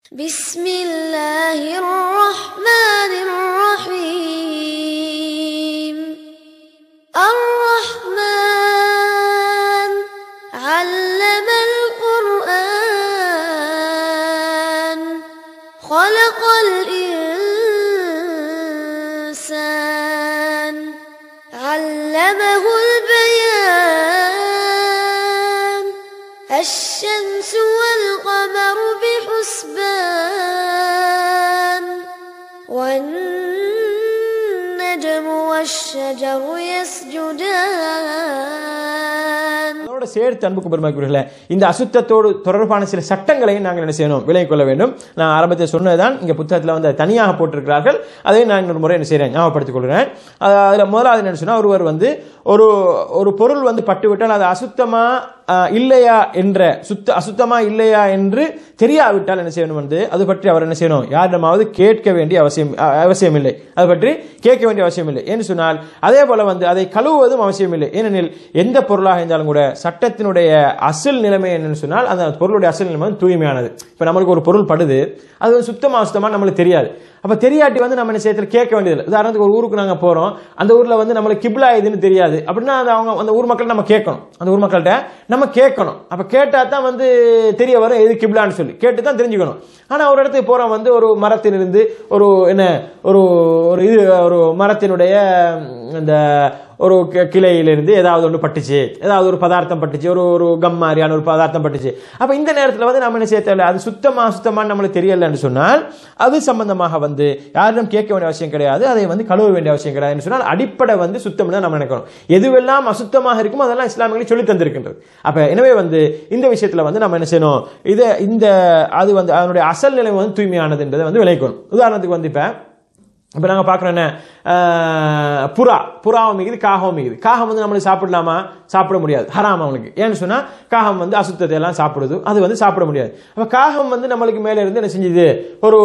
بسم الله الرحمن الرحيم الرحمن علم القرآن خلق الإنسان علمه البيان الشمس والقمر بحسبان والنجم والشجر يسجدان அதோட சேர்த்து அன்புக்கு பெருமாக்குரியர்களே இந்த அசுத்தத்தோடு தொடர்பான சில சட்டங்களையும் நாங்கள் என்ன செய்யணும் விலகிக் கொள்ள வேண்டும் நான் ஆரம்பத்தில் சொன்னதுதான் இங்க புத்தகத்தில் வந்து அதை தனியாக போட்டிருக்கிறார்கள் அதை நான் இன்னொரு முறை என்ன செய்கிறேன் ஞாபகப்படுத்திக் கொள்கிறேன் அது- அதுல முதலாவது என்ன சொன்னா ஒருவர் வந்து ஒரு ஒரு பொருள் வந்து பட்டுவிட்டால் அது அசுத்தமா ஆஹ், இல்லையா என்ற சுத்த அசுத்தமா இல்லையா என்று தெரியாவிட்டால் என்ன செய்யணும் வந்து அது பற்றி அவர் என்ன செய்யணும் யாரிடமாவது கேட்க வேண்டிய அவசியம் அ- அவசியம் இல்லை அது பற்றி கேட்க வேண்டிய அவசியம் இல்லை என்று சொன்னால் அதே போல வந்து அதை கழுவுவதும் அவசியம் இல்லை ஏனெனில் எந்த பொருளாக இருந்தாலும் கூட சட்டத்தினுடைய அசல் நிலைமை என்னன்னு சொன்னால் அந்த பொருளுடைய அசல் நிலைமை வந்து தூய்மையானது இப்போ நம்மளுக்கு ஒரு பொருள் படுது அது வந்து சுத்தமா அசுத்தமா நம்மளுக்கு தெரியாது அப்ப தெரியாட்டி வந்து நம்ம என்ன செய்யறது கேட்க வேண்டியதில்லை உதாரணத்துக்கு ஒரு ஊருக்கு நாங்க போறோம் அந்த ஊர்ல வந்து நம்மளுக்கு கிப்லா எதுன்னு தெரியாது அப்படின்னா அது அவங்க அந்த ஊர் மக்கள் நம்ம கேட்கணும் அந்த ஊர் மக்கள்கிட்ட நம்ம கேட்கணும் அப்ப கேட்டா தான் வந்து தெரிய வரும் எது கிப்லான்னு சொல்லி கேட்டு தான் தெரிஞ்சுக்கணும் ஆனா ஒரு இடத்துக்கு போறோம் வந்து ஒரு மரத்திலிருந்து ஒரு என்ன ஒரு ஒரு இது ஒரு மரத்தினுடைய ம், இந்த ஒரு கி- கிளையிலிருந்து ஏதாவது ஒன்று பட்டுச்சு ஏதாவது ஒரு பதார்த்தம் பட்டுச்சு ஒரு ஒரு கம் மாதிரியான ஒரு பதார்த்தம் பட்டுச்சு அப்ப இந்த நேரத்தில் வந்து நம்ம என்ன செய்ய தேவையில்ல அது சுத்தமா சுத்தமா நம்மளுக்கு தெரியலன்னு சொன்னால் அது சம்பந்தமாக வந்து யாரிடம் கேட்க வேண்டிய அவசியம் கிடையாது அதை வந்து கழுவ வேண்டிய அவசியம் கிடையாதுன்னு சொன்னால் அடிப்படை வந்து சுத்தம் தான் நம்ம நினைக்கணும் எதுவெல்லாம் அசுத்தமாக இருக்குமோ அதெல்லாம் இஸ்லாமியர்கள் சொல்லி தந்திருக்கின்றது அப்ப எனவே வந்து இந்த விஷயத்துல வந்து நம்ம என்ன செய்யணும் இதை இந்த அது வந்து அதனுடைய அசல் நிலை வந்து தூய்மையானதுன்றதை வந்து விளைக்கணும் உதாரணத்துக்கு வந்து இப்ப இப்போ நாங்கள் பார்க்குறோம் என்ன ஆஹ், புறா புறாவும் மிகுது காகம் மிகுது காகம் வந்து நம்மளுக்கு சாப்பிடலாமா சாப்பிட முடியாது ஹராம் அவனுக்கு ஏன்னு சொன்னால் காகம் வந்து அசுத்தத்தை எல்லாம் சாப்பிடுது அது வந்து சாப்பிட முடியாது அப்போ காகம் வந்து நம்மளுக்கு மேலே இருந்து என்ன செஞ்சுது ஒரு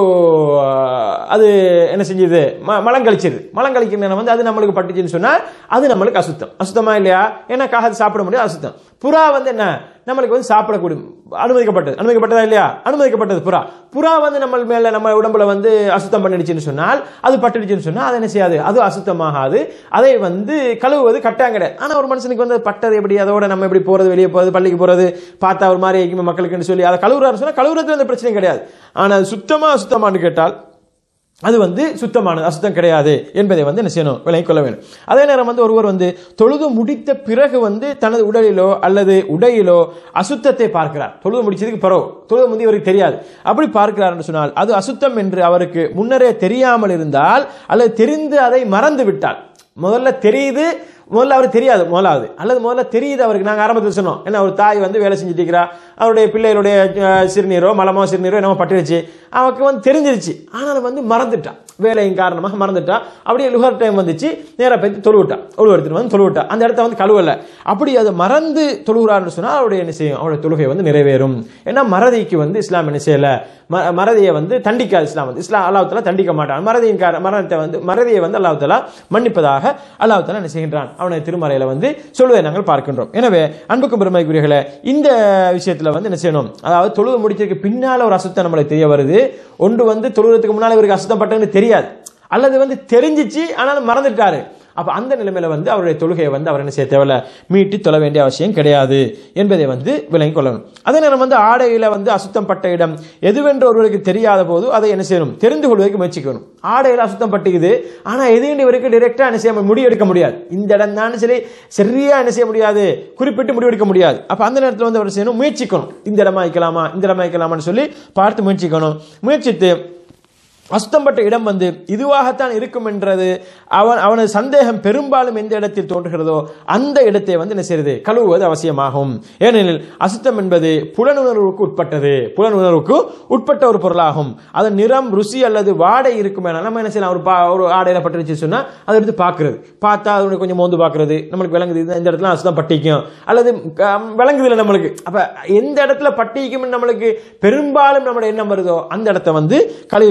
ஆஹ், அது என்ன செஞ்சுது ம மலம் கழிச்சிருது மலம் கழிக்கிற நேரம் வந்து அது நம்மளுக்கு பட்டுச்சுன்னு சொன்னால் அது நம்மளுக்கு அசுத்தம் அசுத்தமா இல்லையா ஏன்னா காகத்தை சாப்பிட முடியாது அசுத்தம் புறா வந்து என்ன நம்மளுக்கு வந்து சாப்பிடக்கூடிய அனுமதிக்கப்பட்டது அனுமதிக்கப்பட்டதா இல்லையா அனுமதிக்கப்பட்டது புறா புறா வந்து நம்ம மேல நம்ம உடம்புல வந்து அசுத்தம் பண்ணிடுச்சுன்னு சொன்னால் அது பட்டுடுச்சுன்னு சொன்னால் அது என்ன செய்யாது அது அசுத்தமாகாது அதை வந்து கழுவுவது கட்டாயம் கிடையாது ஆனா ஒரு மனுஷனுக்கு வந்து பட்டது எப்படி அதோட நம்ம எப்படி போறது வெளியே போறது பள்ளிக்கு போறது பார்த்தா ஒரு மாதிரி இருக்குமே மக்களுக்குன்னு சொல்லி அதை கழுவுறாரு சொன்னா கழுவுறதுல எந்த பிரச்சனையும் கிடையாது ஆனா அது சுத்தமா அசுத்தமான்னு கேட்டால் அது வந்து சுத்தமானது அசுத்தம் கிடையாது என்பதை வந்து என்ன செய்யணும் விலகிக் கொள்ள வேண்டும் அதே நேரம் வந்து ஒருவர் வந்து தொழுது முடித்த பிறகு வந்து தனது உடலிலோ அல்லது உடையிலோ அசுத்தத்தை பார்க்கிறார் தொழுது முடிச்சதுக்கு பிறகு தொழுது முந்தி இவருக்கு தெரியாது அப்படி பார்க்கிறார் என்று சொன்னால் அது அசுத்தம் என்று அவருக்கு முன்னரே தெரியாமல் இருந்தால் அல்லது தெரிந்து அதை மறந்து விட்டால் முதல்ல தெரியுது முதல்ல அவருக்கு தெரியாது முதலாவது அல்லது முதல்ல தெரியுது அவருக்கு நாங்கள் ஆரம்பத்தில் சொன்னோம் என்ன ஒரு தாய் வந்து வேலை செஞ்சுட்டு இருக்கிறா அவருடைய பிள்ளைகளுடைய அஹ், சிறுநீரோ மலமோ சிறுநீரோ என்னமோ பட்டுருச்சு அவருக்கு வந்து தெரிஞ்சிருச்சு ஆனாலும் வந்து மறந்துட்டான் வேலையின் காரணமாக மறந்துட்டா அப்படியே லுகர் டைம் வந்துச்சு நேராக போய் தொழுவிட்டா ஒழு எடுத்துட்டு வந்து தொழுவிட்டா அந்த இடத்த வந்து கழுவல அப்படி அதை மறந்து தொழுகிறான்னு சொன்னால் அவருடைய என்ன செய்யும் அவருடைய தொழுகை வந்து நிறைவேறும் ஏன்னா மறதிக்கு வந்து இஸ்லாம் என்ன செய்யல ம- மறதியை வந்து தண்டிக்காது இஸ்லாம் வந்து இஸ்லாம் அல்லாஹ் தண்டிக்க மாட்டான் மறதியின் கார மரணத்தை வந்து மறதியை வந்து அல்லாஹ் தஆலா மன்னிப்பதாக அல்லாஹ் தஆலா என்ன செய்கின்றான் அவனை திருமறையில வந்து சொல்வதை நாங்கள் பார்க்கின்றோம் எனவே அன்புக்கும் பெருமைக்குரியர்களே இந்த விஷயத்துல வந்து என்ன செய்யணும் அதாவது தொழுது முடிச்சதுக்கு பின்னால ஒரு அசுத்தம் நம்மளுக்கு தெரிய வருது ஒன்று வந்து தொழுகிறதுக்கு முன்னால இவருக்கு அசுத்தம் பட்டதுன்னு தெரியாது அல்லது வந்து தெரிஞ்சிச்சு ஆனாலும் மறந்துட்டாரு அப்ப அந்த நிலைமையில வந்து அவருடைய தொழுகையை வந்து அவர் என்ன செய்ய தேவையில்ல மீட்டி தொழ வேண்டிய அவசியம் கிடையாது என்பதை வந்து விளங்கிக் கொள்ளணும் அதே நேரம் வந்து ஆடையில வந்து அசுத்தம் பட்ட இடம் எதுவென்று ஒருவருக்கு தெரியாத போது அதை என்ன செய்யணும் தெரிந்து கொள்வதற்கு முயற்சிக்கணும் ஆடையில அசுத்தம் பட்டுக்குது ஆனா எதுன்னு இவருக்கு டைரக்டா என்ன செய்ய முடிவு எடுக்க முடியாது இந்த இடம் தான் சரி சரியா என்ன செய்ய முடியாது குறிப்பிட்டு முடிவெடுக்க முடியாது அப்ப அந்த நேரத்தில் வந்து அவர் செய்யணும் முயற்சிக்கணும் இந்த இடமா வைக்கலாமா இந்த இடமா வைக்கலாமான்னு சொல்லி பார்த்து முயற்சிக்கணும் முயற்சித்து அசுத்தம்பட்ட இடம் வந்து இதுவாகத்தான் இருக்கும் என்றது அவன் அவனது சந்தேகம் பெரும்பாலும் எந்த இடத்தில் தோன்றுகிறதோ அந்த இடத்தை வந்து என்ன செய்யறது கழுவுவது அவசியமாகும் ஏனெனில் அசுத்தம் என்பது புலனுணர்வுக்கு உட்பட்டது புலனுணர்வுக்கு உட்பட்ட ஒரு பொருளாகும் அதன் நிறம் ருசி அல்லது வாடை இருக்கும் என நம்ம என்ன செய்யலாம் ஒரு பா ஒரு ஆடையில பட்டுருச்சு சொன்னா அதை எடுத்து பார்க்கிறது பார்த்தா அதோட கொஞ்சம் மோந்து பார்க்கிறது நம்மளுக்கு விளங்குது இது இந்த இடத்துல அசுத்தம் பட்டிக்கும் அல்லது க- விளங்குது இல்லை நம்மளுக்கு அப்ப எந்த இடத்துல பட்டிக்கும் நம்மளுக்கு பெரும்பாலும் நம்மளுடைய எண்ணம் வருதோ அந்த இடத்தை வந்து கழுவி விட்டால் போதும்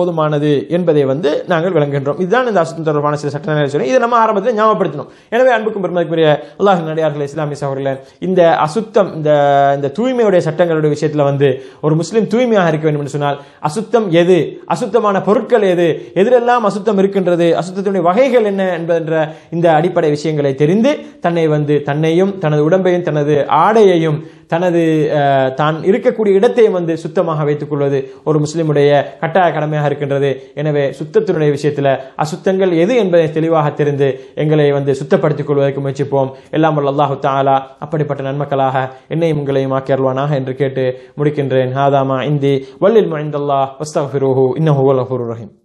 போதுமானது என்பதை வந்து நாங்கள் விளங்குகின்றோம் இதுதான் இந்த அசுத்தம் தொடர்பான சில சட்ட நிலை சொல்லி இதை நம்ம ஆரம்பத்தில் ஞாபகப்படுத்தணும் எனவே அன்புக்கும் பெருமதிக்குரிய அல்லாஹ் நடிகார்கள் இஸ்லாமிய சகோதரர்களே இந்த அசுத்தம் இந்த இந்த தூய்மையுடைய சட்டங்களுடைய விஷயத்துல வந்து ஒரு முஸ்லீம் தூய்மையாக இருக்க வேண்டும் என்று சொன்னால் அசுத்தம் எது அசுத்தமான பொருட்கள் எது எதிரெல்லாம் அசுத்தம் இருக்கின்றது அசுத்தத்தினுடைய வகைகள் என்ன என்பதென்ற இந்த அடிப்படை விஷயங்களை தெரிந்து தன்னை வந்து தன்னையும் தனது உடம்பையும் தனது ஆடையையும் தனது அஹ், தான் இருக்கக்கூடிய இடத்தையும் வந்து சுத்தமாக வைத்துக் கொள்வது ஒரு முஸ்லிமுடைய கட்டாய கடமையாக இருக்கின்றது எனவே சுத்தத்தினுடைய விஷயத்தில் அசுத்தங்கள் எது என்பதை தெளிவாக தெரிந்து எங்களை வந்து சுத்தப்படுத்திக் கொள்வதற்கு முயற்சிப்போம் எல்லாம் வல்ல அல்லாஹு தாலா அப்படிப்பட்ட நன்மக்களாக என்னையும் உங்களையும் ஆக்கியருவானாக என்று கேட்டு முடிக்கின்றேன் ஹாதாமா இந்தி வல்லில் மைந்தல்லா வஸ்தஃபிருஹு இன்னஹு வல் ரஹீம்